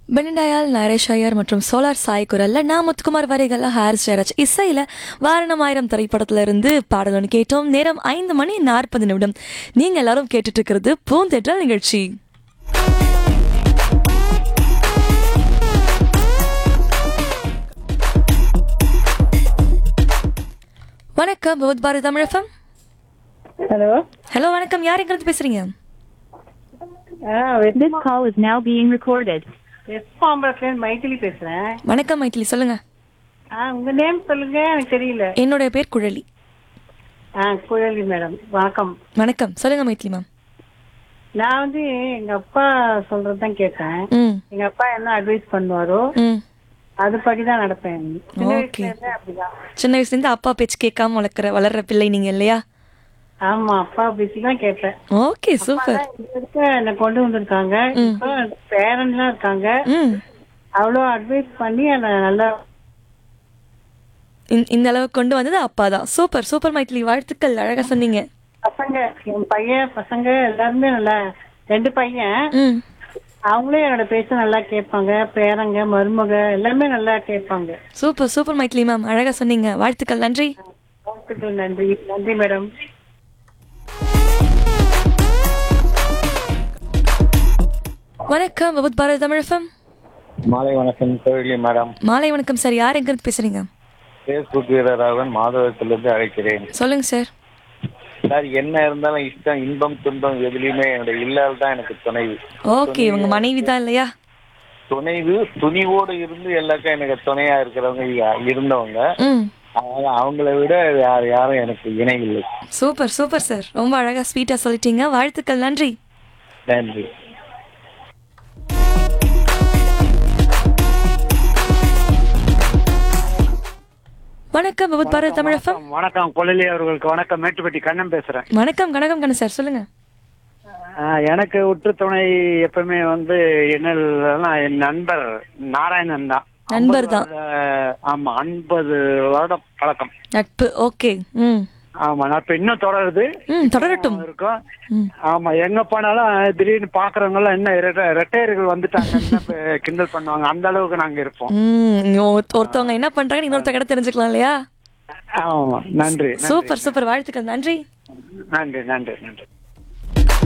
பெனிடயால் நரேஷ் ஐயர் மற்றும் சோலார் சாய் குரல்ல நான் முத்துக்குமார் வரிகள்ல ஹாரிஸ் ஜெயராஜ் இசையில வாரணம் ஆயிரம் திரைப்படத்துல இருந்து பாடல் ஒன்று கேட்டோம் நேரம் ஐந்து மணி நாற்பது நிமிடம் நீங்க எல்லாரும் கேட்டுட்டு இருக்கிறது பூந்தெற்றல் நிகழ்ச்சி வணக்கம் பகவத் பாரதி தமிழகம் ஹலோ ஹலோ வணக்கம் யார் எங்கிறது பேசுறீங்க ஆ This call is now being recorded. West Maithili பேசுறேன் வணக்கம் மைத்திலி சொல்லுங்க ஆ உங்க நேம் சொல்லுங்க எனக்கு தெரியல என்னுடைய பேர் குழலி ஆ குழலி மேடம் வணக்கம் வணக்கம் சொல்லுங்க மைத்திலி மேம் நான் வந்து எங்க அப்பா சொல்றது தான் கேட்டேன் ம் எங்க அப்பா என்ன அட்வைஸ் பண்ணுவாரோ ம் அதுபடி தான் நடப்பேன் சின்ன Okay. வயசுல இருந்தே அப்படிதான் சின்ன வயசுல இருந்து அப்பா பேச்சு கேட்காம வளர்க்குற வளர்ற பிள்ளை நீங்க இல்லையா ஆமா அப்பா பேசி தான் கேட்டேன் ஓகே சூப்பர் அதான் இது வரைக்கும் என்னை கொண்டு வந்திருக்காங்க இப்போ பேரண்ட்லாம் இருக்காங்க ம் அவ்வளோ அட்வைஸ் பண்ணி என்னை நல்லா இந்த- இந்த அளவுக்கு கொண்டு வந்தது அப்பா தான் சூப்பர் சூப்பர் மைத்திலி வாழ்த்துக்கள் அழகா சொன்னீங்க பசங்க என் பையன் பசங்க எல்லாருமே நல்லா ரெண்டு பையன் ம் அவங்களும் என்னோட பேச்ச நல்லா கேட்பாங்க பேரங்க மருமக எல்லாமே நல்லா கேட்பாங்க சூப்பர் சூப்பர் மைத்திலி மேம் அழகா சொன்னீங்க வாழ்த்துக்கள் நன்றி வாழ்த்துக்கள் நன்றி நன்றி மேடம் வணக்கம் பகுத் பாரதி தமிழகம் மாலை வணக்கம் கோவிலி மேடம் மாலை வணக்கம் சார் யார் எங்கிருந்து பேசுறீங்க ஃபேஸ்புக் வீரராகவன் மாதவத்திலிருந்து அழைக்கிறேன் சொல்லுங்க சார் சார் என்ன இருந்தாலும் இஷ்டம் இன்பம் துன்பம் எதுலையுமே என்னுடைய இல்லால் தான் எனக்கு துணைவு ஓகே உங்க மனைவி தான் இல்லையா துணைவு துணிவோடு இருந்து எல்லாருக்கும் எனக்கு துணையா இருக்கிறவங்க யா- இருந்தவங்க ம் ஆனா அவங்கள விட யார் யாரும் எனக்கு இணை இல்லை சூப்பர் சூப்பர் சார் ரொம்ப அழகா ஸ்வீட்டா சொல்லிட்டீங்க வாழ்த்துக்கள் நன்றி நன்றி வணக்கம் பகுத் பாரதி தமிழகம் வணக்கம், வணக்கம் கொள்ளலி அவர்களுக்கு வணக்கம் மேட்டுப்பட்டி கண்ணன் பேசுறேன் வணக்கம் கனகம் கண்ணு சார் சொல்லுங்க ஆஹ், எனக்கு உற்று துணை எப்பவுமே வந்து என்ன என் நண்பர் நாராயணன் தான் நண்பர் தான். 50 வருட- ஆமா ஐம்பது வருடம் பழக்கம் நட்பு ஓகே ம் ஆமா நட்பு இன்னும் தொடருது ம் தொடரட்டும் இருக்கும் ம் ஆமா எங்க போனாலும் திடீர்னு பாக்குறவங்க எல்லாம் என்ன ரெட்ட- ரெட்டையர்கள் வந்துட்டாங்கன்னு ப- கிண்டல் பண்ணுவாங்க அந்த அளவுக்கு நாங்க இருப்போம் ம் ஒருத்த- ஒருத்தவங்க என்ன பண்றாங்க இன்னொருத்த கடை தெரிஞ்சுக்கலாம் இல்லையா ஆமா நன்றி நன்றி. சூப்பர் சூப்பர் வாழ்த்துக்கள் நன்றி நன்றி நன்றி நன்றி